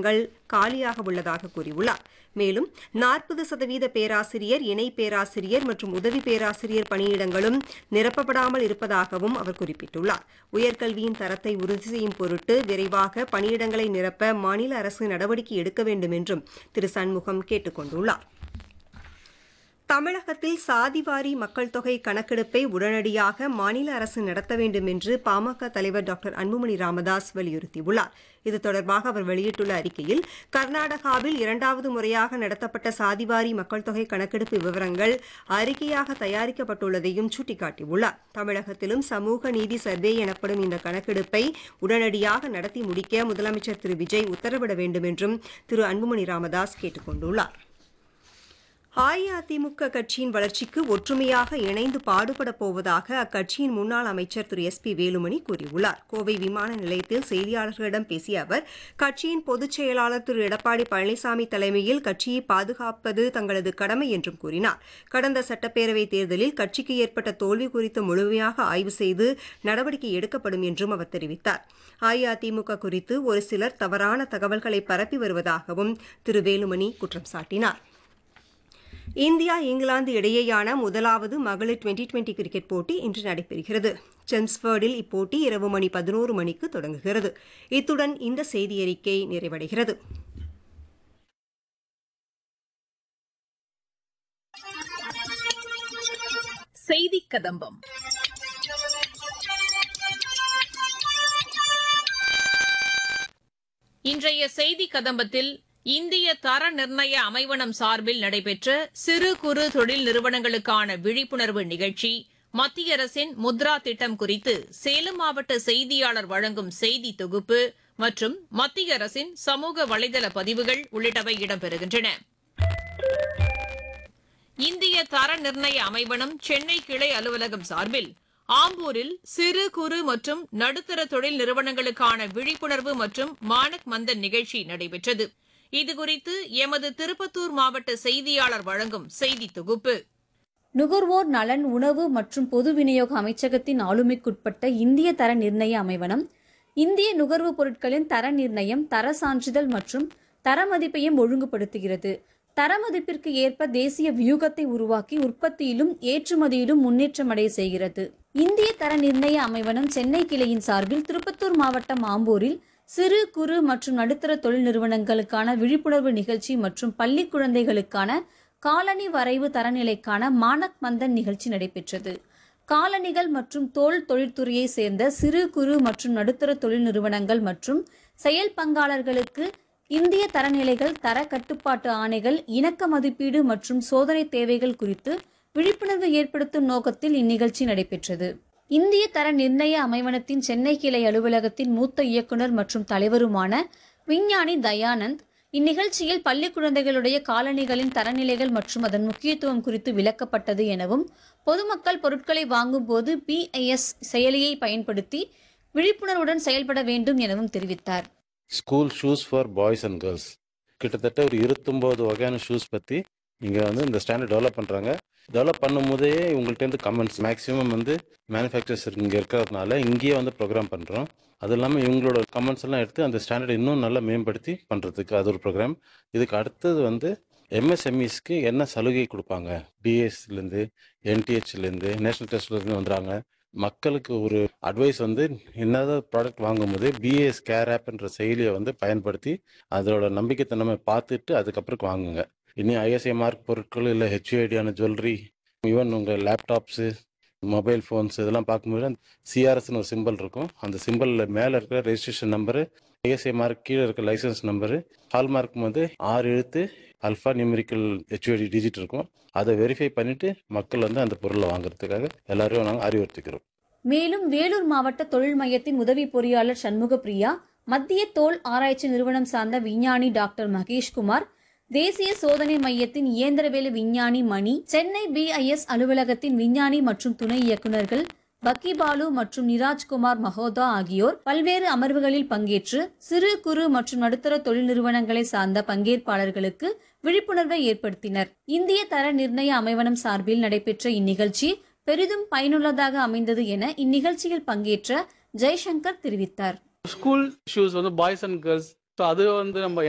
பணியிடங்கள் காலியாக உள்ளதாக கூறியுள்ளார் மேலும் நாற்பது சதவீத பேராசிரியர் இணை பேராசிரியர் மற்றும் உதவி பேராசிரியர் பணியிடங்களும் நிரப்பப்படாமல் இருப்பதாகவும் அவர் குறிப்பிட்டுள்ளார் உயர்கல்வியின் தரத்தை உறுதி செய்யும் பொருட்டு விரைவாக பணியிடங்களை நிரப்ப மாநில அரசு நடவடிக்கை எடுக்க வேண்டும் என்றும் திரு சண்முகம் கேட்டுக் கொண்டுள்ளார் தமிழகத்தில் சாதிவாரி மக்கள் தொகை கணக்கெடுப்பை உடனடியாக மாநில அரசு நடத்த வேண்டும் என்று பாமக தலைவர் டாக்டர் அன்புமணி ராமதாஸ் வலியுறுத்தியுள்ளார் இது தொடர்பாக அவர் வெளியிட்டுள்ள அறிக்கையில் கர்நாடகாவில் இரண்டாவது முறையாக நடத்தப்பட்ட சாதிவாரி மக்கள் தொகை கணக்கெடுப்பு விவரங்கள் அறிக்கையாக தயாரிக்கப்பட்டுள்ளதையும் சுட்டிக்காட்டியுள்ளார் தமிழகத்திலும் சமூக நீதி சர்வே எனப்படும் இந்த கணக்கெடுப்பை உடனடியாக நடத்தி முடிக்க முதலமைச்சர் திரு விஜய் உத்தரவிட வேண்டும் என்றும் திரு அன்புமணி ராமதாஸ் கேட்டுக் கொண்டுள்ளார் அஇஅதிமுக கட்சியின் வளர்ச்சிக்கு ஒற்றுமையாக இணைந்து பாடுபடப் போவதாக அக்கட்சியின் முன்னாள் அமைச்சர் திரு எஸ் பி வேலுமணி கூறியுள்ளார் கோவை விமான நிலையத்தில் செய்தியாளர்களிடம் பேசிய அவர் கட்சியின் பொதுச் செயலாளர் திரு எடப்பாடி பழனிசாமி தலைமையில் கட்சியை பாதுகாப்பது தங்களது கடமை என்றும் கூறினார் கடந்த சட்டப்பேரவைத் தேர்தலில் கட்சிக்கு ஏற்பட்ட தோல்வி குறித்து முழுமையாக ஆய்வு செய்து நடவடிக்கை எடுக்கப்படும் என்றும் அவர் தெரிவித்தார் அஇஅதிமுக குறித்து ஒரு சிலர் தவறான தகவல்களை பரப்பி வருவதாகவும் திரு வேலுமணி குற்றம் சாட்டினார் இந்தியா இங்கிலாந்து இடையேயான முதலாவது மகளிர் டுவெண்டி டுவெண்டி கிரிக்கெட் போட்டி இன்று நடைபெறுகிறது செம்ஸ்பர்டில் இப்போட்டி இரவு மணி பதினோரு மணிக்கு தொடங்குகிறது இத்துடன் இந்த செய்தியறிக்கை நிறைவடைகிறது செய்தி கதம்பம் இன்றைய செய்தி கதம்பத்தில் இந்திய தர நிர்ணய அமைவனம் சார்பில் நடைபெற்ற சிறு குறு தொழில் நிறுவனங்களுக்கான விழிப்புணர்வு நிகழ்ச்சி மத்திய அரசின் முத்ரா திட்டம் குறித்து சேலம் மாவட்ட செய்தியாளர் வழங்கும் செய்தி தொகுப்பு மற்றும் மத்திய அரசின் சமூக வலைதள பதிவுகள் உள்ளிட்டவை இடம்பெறுகின்றன இந்திய தர நிர்ணய அமைவனம் சென்னை கிளை அலுவலகம் சார்பில் ஆம்பூரில் சிறு குறு மற்றும் நடுத்தர தொழில் நிறுவனங்களுக்கான விழிப்புணர்வு மற்றும் மானக் மந்தன் நிகழ்ச்சி நடைபெற்றது இதுகுறித்து எமது திருப்பத்தூர் மாவட்ட செய்தியாளர் வழங்கும் செய்தி தொகுப்பு நுகர்வோர் நலன் உணவு மற்றும் பொது விநியோக அமைச்சகத்தின் ஆளுமைக்குட்பட்ட இந்திய தர நிர்ணய அமைவனம் இந்திய நுகர்வுப் பொருட்களின் தர நிர்ணயம் தர சான்றிதழ் மற்றும் தர மதிப்பையும் ஒழுங்குபடுத்துகிறது தர மதிப்பிற்கு ஏற்ப தேசிய வியூகத்தை உருவாக்கி உற்பத்தியிலும் ஏற்றுமதியிலும் முன்னேற்றமடைய செய்கிறது இந்திய தர நிர்ணய அமைவனம் சென்னை கிளையின் சார்பில் திருப்பத்தூர் மாவட்டம் ஆம்பூரில் சிறு குறு மற்றும் நடுத்தர தொழில் நிறுவனங்களுக்கான விழிப்புணர்வு நிகழ்ச்சி மற்றும் பள்ளி குழந்தைகளுக்கான காலனி வரைவு தரநிலைக்கான மானக் மந்தன் நிகழ்ச்சி நடைபெற்றது காலணிகள் மற்றும் தோல் தொழிற்துறையை சேர்ந்த சிறு குறு மற்றும் நடுத்தர தொழில் நிறுவனங்கள் மற்றும் செயல் பங்காளர்களுக்கு இந்திய தரநிலைகள் தர கட்டுப்பாட்டு ஆணைகள் இணக்க மதிப்பீடு மற்றும் சோதனை தேவைகள் குறித்து விழிப்புணர்வு ஏற்படுத்தும் நோக்கத்தில் இந்நிகழ்ச்சி நடைபெற்றது இந்திய தர நிர்ணய அமைவனத்தின் சென்னை கிளை அலுவலகத்தின் மூத்த இயக்குனர் மற்றும் தலைவருமான விஞ்ஞானி தயானந்த் இந்நிகழ்ச்சியில் பள்ளி குழந்தைகளுடைய காலணிகளின் தரநிலைகள் மற்றும் அதன் முக்கியத்துவம் குறித்து விளக்கப்பட்டது எனவும் பொதுமக்கள் பொருட்களை வாங்கும்போது பிஐஎஸ் செயலியை பயன்படுத்தி விழிப்புணர்வுடன் செயல்பட வேண்டும் எனவும் தெரிவித்தார் school shoes for boys and girls கிட்டத்தட்ட ஒரு இருபத்தொம்போது வகையான ஷூஸ் பற்றி இங்கே வந்து இந்த ஸ்டாண்டர்ட் டெவலப் பண்ணுறாங்க டெவலப் பண்ணும்போதே உங்கள்கிட்ட கமெண்ட்ஸ் மேக்ஸிமம் வந்து மேனுஃபேக்சர்ஸ் இங்கே இருக்கிறதுனால இங்கேயே வந்து ப்ரோக்ராம் பண்ணுறோம் அது இல்லாமல் இவங்களோட கமெண்ட்ஸ் எல்லாம் எடுத்து அந்த ஸ்டாண்டர்ட் இன்னும் நல்லா மேம்படுத்தி பண்ணுறதுக்கு அது ஒரு ப்ரோக்ராம் இதுக்கு அடுத்தது வந்து எம்எஸ்எம்இஸ்க்கு என்ன சலுகை கொடுப்பாங்க டிஎஸ்லேருந்து என்டிஹெச்லேருந்து நேஷனல் டெஸ்ட்லேருந்து வந்துடுறாங்க மக்களுக்கு ஒரு அட்வைஸ் வந்து என்னதான் ப்ராடக்ட் வாங்கும்போது பிஏஎஸ் கேர் ஆப்ன்ற செயலியை வந்து பயன்படுத்தி அதோட நம்பிக்கைத்தன்மை பார்த்துட்டு அதுக்கப்புறம் வாங்குங்க இனி ஐஎஸ்ஐ மார்க் பொருட்கள் இல்லை ஹெச்ஐடியான ஜுவல்லரி ஈவன் உங்கள் லேப்டாப்ஸு மொபைல் ஃபோன்ஸ் இதெல்லாம் பார்க்கும்போது சிஆர்எஸ்னு ஒரு சிம்பிள் இருக்கும் அந்த சிம்பிளில் மேலே இருக்கிற ரெஜிஸ்ட்ரேஷன் நம்பரு ஐஎஸ்ஐ மார்க் கீழே இருக்க லைசன்ஸ் நம்பரு ஹால்மார்க் வந்து ஆறு எழுத்து அல்ஃபா நியூமெரிக்கல் ஹெச்ஓடி டிஜிட் இருக்கும் அதை வெரிஃபை பண்ணிட்டு மக்கள் வந்து அந்த பொருளை வாங்குறதுக்காக எல்லாரையும் நாங்கள் அறிவுறுத்திக்கிறோம் மேலும் வேலூர் மாவட்ட தொழில் மையத்தின் உதவி பொறியாளர் சண்முக பிரியா மத்திய தோல் ஆராய்ச்சி நிறுவனம் சார்ந்த விஞ்ஞானி டாக்டர் மகேஷ்குமார் தேசிய சோதனை மையத்தின் இயந்திரவேலு விஞ்ஞானி மணி சென்னை பிஐஎஸ் அலுவலகத்தின் விஞ்ஞானி மற்றும் துணை இயக்குநர்கள் பக்கி பாலு மற்றும் நிராஜ்குமார் மகோதா ஆகியோர் பல்வேறு அமர்வுகளில் பங்கேற்று சிறு குறு மற்றும் நடுத்தர தொழில் நிறுவனங்களை சார்ந்த பங்கேற்பாளர்களுக்கு விழிப்புணர்வை ஏற்படுத்தினர் இந்திய தர நிர்ணய அமைவனம் சார்பில் நடைபெற்ற இந்நிகழ்ச்சி பெரிதும் பயனுள்ளதாக அமைந்தது என இந்நிகழ்ச்சியில் பங்கேற்ற ஜெய்சங்கர் தெரிவித்தார் ஸ்கூல் ஷூஸ் வந்து பாய்ஸ் அண்ட் கேர்ள்ஸ் ஸோ அது வந்து நம்ம